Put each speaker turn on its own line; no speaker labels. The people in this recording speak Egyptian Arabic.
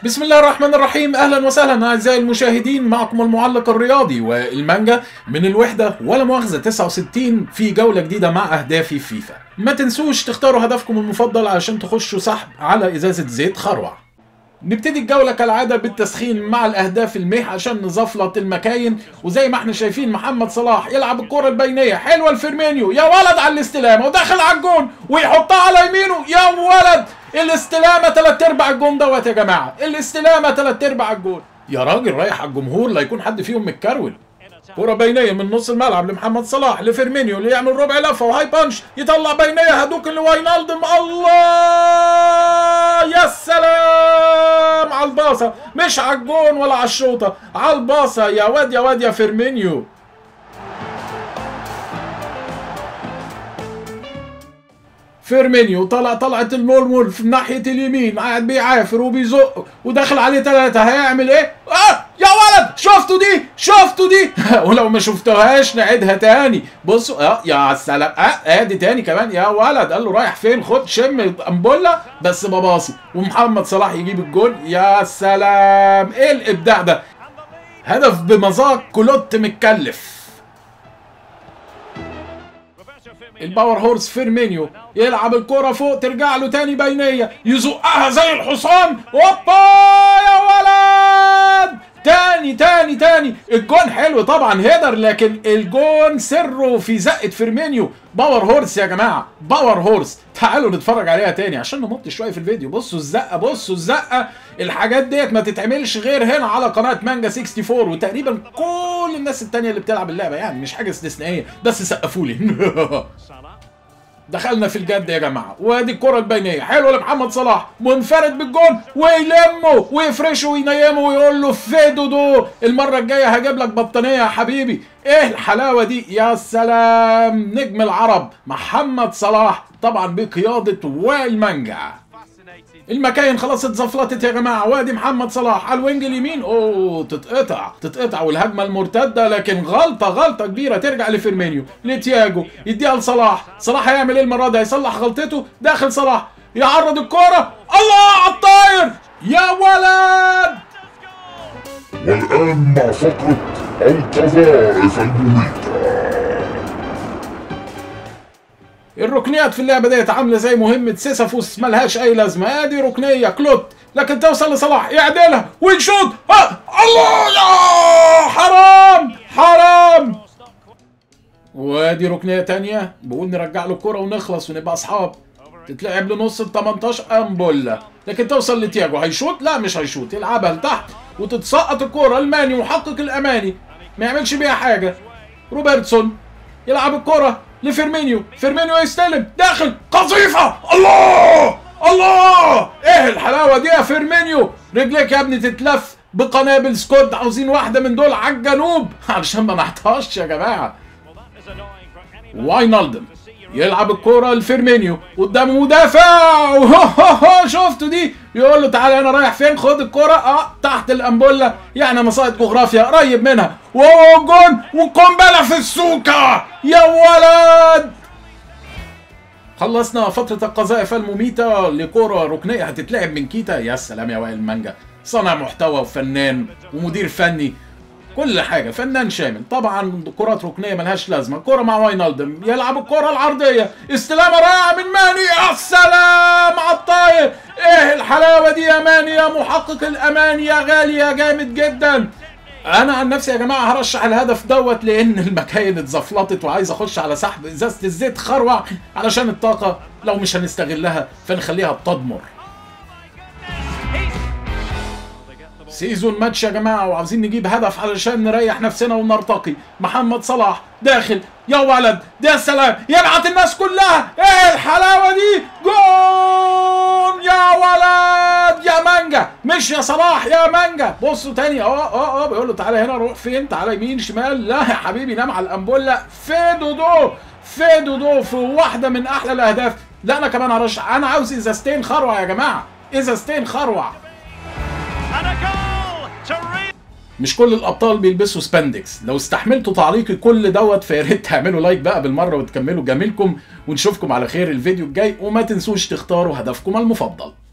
بسم الله الرحمن الرحيم اهلا وسهلا اعزائي المشاهدين معكم المعلق الرياضي والمانجا من الوحده ولا مؤاخذه 69 في جوله جديده مع اهدافي في فيفا ما تنسوش تختاروا هدفكم المفضل علشان تخشوا سحب على ازازه زيت خروع نبتدي الجولة كالعادة بالتسخين مع الأهداف الميح عشان نزفلط المكاين وزي ما احنا شايفين محمد صلاح يلعب الكرة البينية حلوة لفيرمينيو يا ولد على الاستلامة ودخل على الجون ويحطها على يمينه يا ولد الاستلامة تلات أرباع الجون دوت يا جماعة الاستلامة تلات أرباع الجون يا راجل رايح على الجمهور لا يكون حد فيهم متكرول كرة بينية من نص الملعب لمحمد صلاح لفيرمينيو اللي يعمل ربع لفة وهاي بانش يطلع بينية هدوك لواينالدم الله يا سلام على الباصة مش على الجون ولا على الشوطة على الباصة يا واد يا واد يا فيرمينيو فيرمينيو طلع طلعت المولمول في ناحية اليمين قاعد بيعافر وبيزق ودخل عليه ثلاثة هيعمل ايه؟ اه يا ولد شفتوا دي شفتوا دي ولو ما شفتوهاش نعيدها تاني بصوا اه يا سلام اه ادي تاني كمان يا ولد قال له رايح فين خد شم امبولا بس بباصي ومحمد صلاح يجيب الجول يا سلام ايه الابداع ده هدف بمذاق كلوت متكلف الباور هورس فيرمينيو يلعب الكرة فوق ترجع له تاني بينية يزقها زي الحصان اوبا يا ولد تاني تاني تاني الجون حلو طبعا هيدر لكن الجون سره في زقة فيرمينيو باور هورس يا جماعة باور هورس تعالوا نتفرج عليها تاني عشان نمط شوية في الفيديو بصوا الزقة بصوا الزقة الحاجات ديت ما تتعملش غير هنا على قناة مانجا 64 وتقريبا كل الناس التانية اللي بتلعب اللعبة يعني مش حاجة استثنائية بس سقفوا لي دخلنا في الجد يا جماعه وادي الكره البينيه حلوه لمحمد صلاح منفرد بالجون ويلمه ويفرشه وينيمه ويقول له فيدو دو المره الجايه هجيب لك بطانيه يا حبيبي ايه الحلاوه دي يا سلام نجم العرب محمد صلاح طبعا بقياده وائل مانجا المكاين خلاص اتزفلطت يا جماعه وادي محمد صلاح على الوينج اليمين اوه تتقطع تتقطع والهجمه المرتده لكن غلطه غلطه كبيره ترجع لفيرمينيو لتياجو يديها لصلاح صلاح هيعمل ايه المره دي هيصلح غلطته داخل صلاح يعرض الكوره الله على الطاير يا ولد
والآن مع فقرة القذائف المميتة
الركنيات في اللعبه ديت عامله زي مهمه سيسافوس ملهاش اي لازمه ادي ركنيه كلوت لكن توصل لصلاح يعدلها ويشوط ها الله يا حرام حرام وادي ركنيه تانية بقول نرجع له الكره ونخلص ونبقى اصحاب تتلعب لنص ال 18 امبولا لكن توصل لتياجو هيشوط لا مش هيشوط يلعبها لتحت وتتسقط الكره الماني محقق الاماني ما يعملش بيها حاجه روبرتسون يلعب الكره لفيرمينيو فيرمينيو يستلم داخل قذيفه الله الله ايه الحلاوه دي يا فيرمينيو رجليك يا ابني تتلف بقنابل سكود عاوزين واحده من دول على الجنوب علشان ما نحطهاش يا جماعه واينالدم يلعب الكرة لفيرمينيو قدامه مدافع شفتوا دي يقول له تعالى انا رايح فين خد الكرة اه تحت الامبولة يعني مصائد جغرافيا قريب منها وهو جون وقنبلة في السوكة يا ولد خلصنا فترة القذائف المميتة لكرة ركنية هتتلعب من كيتا يا سلام يا وائل مانجا صانع محتوى وفنان ومدير فني كل حاجه فنان شامل طبعا كرات ركنيه ملهاش لازمه كره مع واينالدم يلعب الكره العرضيه استلامه رائعه من ماني يا سلام على الطاير ايه الحلاوه دي يا ماني يا محقق الاماني يا غالي يا جامد جدا انا عن نفسي يا جماعه هرشح الهدف دوت لان المكاين اتزفلطت وعايز اخش على سحب ازازه الزيت خروع علشان الطاقه لو مش هنستغلها فنخليها تضمر سيزون ماتش يا جماعه وعاوزين نجيب هدف علشان نريح نفسنا ونرتقي محمد صلاح داخل يا ولد يا سلام يبعت الناس كلها ايه الحلاوه دي جون يا ولد يا مانجا مش يا صلاح يا مانجا بصوا تاني اه اه اه بيقول له تعالى هنا روح فين تعالى يمين شمال لا يا حبيبي نام على الامبولا فيدو دو فيدو دو في واحده من احلى الاهداف لا انا كمان هرشح انا عاوز ازازتين خروع يا جماعه ازازتين خروع مش كل الابطال بيلبسوا سباندكس لو استحملتوا تعليقي كل دوت فيا ريت تعملوا لايك بقى بالمره وتكملوا جميلكم ونشوفكم على خير الفيديو الجاي وما تنسوش تختاروا هدفكم المفضل